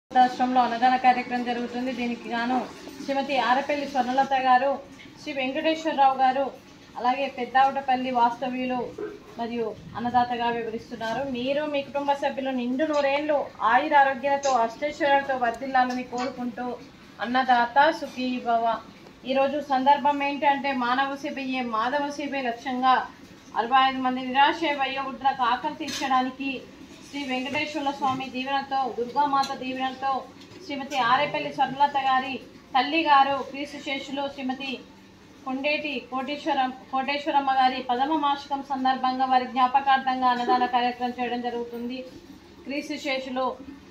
రాష్ట్రంలో అన్నదాన కార్యక్రమం జరుగుతుంది దీనికి గాను శ్రీమతి ఆరపల్లి స్వర్ణలత గారు శ్రీ వెంకటేశ్వరరావు గారు అలాగే పెద్దావుటపల్లి వాస్తవ్యులు మరియు అన్నదాతగా వివరిస్తున్నారు మీరు మీ కుటుంబ సభ్యులు నిండు నూరేళ్లు ఆయుర ఆరోగ్యాలతో అష్టైశ్వర్యాలతో వర్ధిల్లాలని కోరుకుంటూ అన్నదాత సుఖీ భవ ఈరోజు సందర్భం ఏంటంటే మానవ సేవయే మాధవ సేవే లక్ష్యంగా అరవై ఐదు మంది నిరాశ వయోవృద్ధులకు ఆకలి తీర్చడానికి శ్రీ వెంకటేశ్వర స్వామి దీవెనతో దుర్గామాత దీవెనతో శ్రీమతి ఆరేపల్లి స్వర్ణలత గారి తల్లి గారు క్రీస్తు శేషులు శ్రీమతి కొండేటి కోటేశ్వరం కోటేశ్వరమ్మ గారి పదమ మాసికం సందర్భంగా వారి జ్ఞాపకార్థంగా అన్నదాన కార్యక్రమం చేయడం జరుగుతుంది క్రీస్తు శేషులు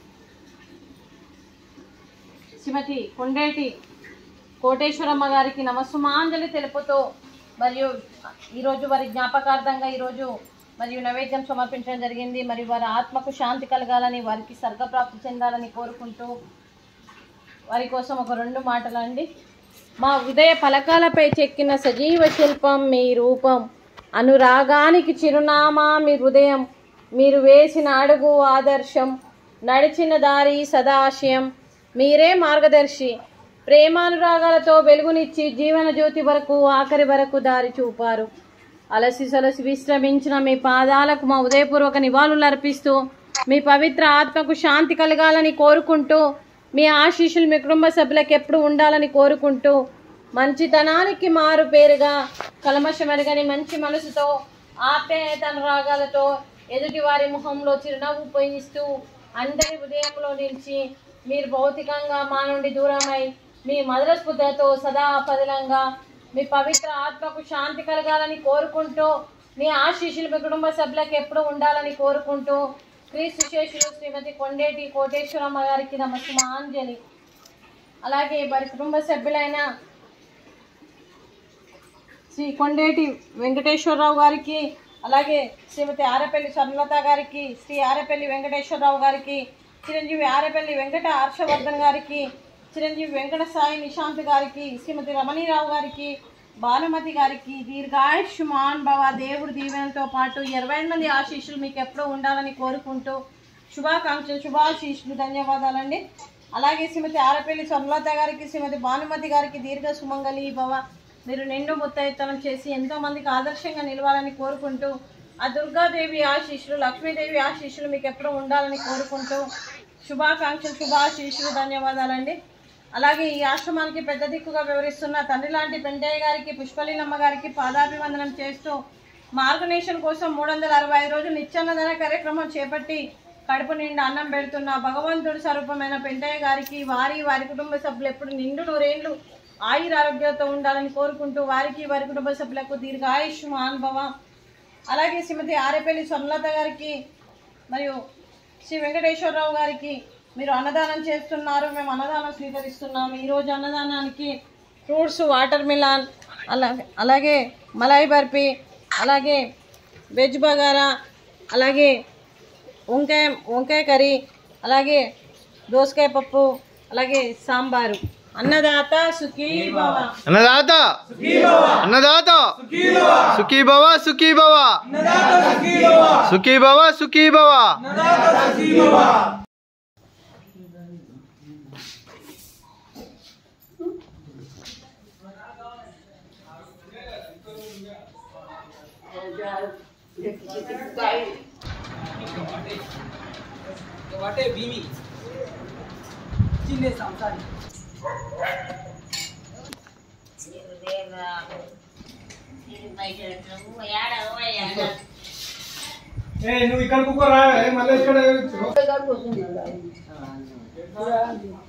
శ్రీమతి కొండేటి కోటేశ్వరమ్మ గారికి నమస్సుమాంజలి తెలుపుతూ మరియు ఈరోజు వారి జ్ఞాపకార్థంగా ఈరోజు మరియు నైవేద్యం సమర్పించడం జరిగింది మరియు వారి ఆత్మకు శాంతి కలగాలని వారికి స్వర్గప్రాప్తి చెందాలని కోరుకుంటూ వారి కోసం ఒక రెండు మాటలు అండి మా ఉదయ పలకాలపై చెక్కిన సజీవ శిల్పం మీ రూపం అనురాగానికి చిరునామా మీ హృదయం మీరు వేసిన అడుగు ఆదర్శం నడిచిన దారి సదాశయం మీరే మార్గదర్శి ప్రేమానురాగాలతో వెలుగునిచ్చి జీవన జ్యోతి వరకు ఆఖరి వరకు దారి చూపారు అలసి సలసి విశ్రమించిన మీ పాదాలకు మా ఉదయపూర్వక నివాళులు అర్పిస్తూ మీ పవిత్ర ఆత్మకు శాంతి కలగాలని కోరుకుంటూ మీ ఆశీస్సులు మీ కుటుంబ సభ్యులకు ఎప్పుడు ఉండాలని కోరుకుంటూ మంచితనానికి మారు పేరుగా కలమషమెరగని మంచి మనసుతో ఆప్యాయత అనురాగాలతో ఎదుటి వారి ముఖంలో చిరునవ్వు పోయిస్తూ అందరి ఉదయంలో నిలిచి మీరు భౌతికంగా మా నుండి దూరమై మీ మధుర స్ఫుద్ధతో సదా పదిలంగా మీ పవిత్ర ఆత్మకు శాంతి కలగాలని కోరుకుంటూ మీ ఆశీస్సులు మీ కుటుంబ సభ్యులకు ఎప్పుడు ఉండాలని కోరుకుంటూ క్రీస్తు శేషులు శ్రీమతి కొండేటి కోటేశ్వరమ్మ గారికి నమస్మాంజలి అలాగే వారి కుటుంబ సభ్యులైన శ్రీ కొండేటి వెంకటేశ్వరరావు గారికి అలాగే శ్రీమతి ఆరపల్లి స్వర్ణలత గారికి శ్రీ ఆరపల్లి వెంకటేశ్వరరావు గారికి చిరంజీవి ఆరపల్లి వెంకట హర్షవర్ధన్ గారికి చిరంజీవి వెంకట సాయి నిశాంత్ గారికి శ్రీమతి రమణీరావు గారికి భానుమతి గారికి దీర్ఘాయుష్మాన్ భవ దేవుడి దీవెనతో పాటు ఇరవై మంది ఆశీస్సులు మీకు ఎప్పుడూ ఉండాలని కోరుకుంటూ శుభాకాంక్షలు శుభాశీస్సులు ధన్యవాదాలండి అలాగే శ్రీమతి ఆరపల్లి స్వర్ణలత గారికి శ్రీమతి భానుమతి గారికి దీర్ఘ సుమంగళి భవ మీరు నిండు ముత్తైత్తనం చేసి ఎంతో మందికి ఆదర్శంగా నిలవాలని కోరుకుంటూ ఆ దుర్గాదేవి ఆశీస్సులు లక్ష్మీదేవి ఆశీస్సులు మీకు ఎప్పుడూ ఉండాలని కోరుకుంటూ శుభాకాంక్షలు శుభాశీస్సులు ధన్యవాదాలండి అలాగే ఈ ఆశ్రమానికి పెద్ద దిక్కుగా వివరిస్తున్న తండ్రి లాంటి పెంటయ్య గారికి పుష్పలీలమ్మ గారికి పాదాభివందనం చేస్తూ మార్గనేషన్ కోసం మూడు వందల అరవై ఐదు రోజులు నిత్యాన్నదాన కార్యక్రమం చేపట్టి కడుపు నిండా అన్నం పెడుతున్న భగవంతుడి స్వరూపమైన పెంటయ్య గారికి వారి వారి కుటుంబ సభ్యులు ఎప్పుడు నిండు నూరేళ్లు ఆయుర ఆరోగ్యంతో ఉండాలని కోరుకుంటూ వారికి వారి కుటుంబ సభ్యులకు దీర్ఘాయుష్ అనుభవం అలాగే శ్రీమతి ఆరేపల్లి స్వర్ణలత గారికి మరియు శ్రీ వెంకటేశ్వరరావు గారికి మీరు అన్నదానం చేస్తున్నారు మేము అన్నదానం స్వీకరిస్తున్నాము ఈరోజు అన్నదానానికి ఫ్రూట్స్ వాటర్ మిలాన్ అలా అలాగే మలాయి బర్ఫీ అలాగే వెజ్ బగారా అలాగే వంకాయ వంకాయ కర్రీ అలాగే దోసకాయ పప్పు అలాగే సాంబారు అన్నదాత సుఖీ భవ అన్నదాత అన్నదాత సుఖీ భవ సుఖీ భవ సుఖీ భవ సుఖీ భవ वाटे बीवी चिन्हे संसारी ఏ నువ్వు ఇక్కడ కూర్చోరా మళ్ళీ ఇక్కడ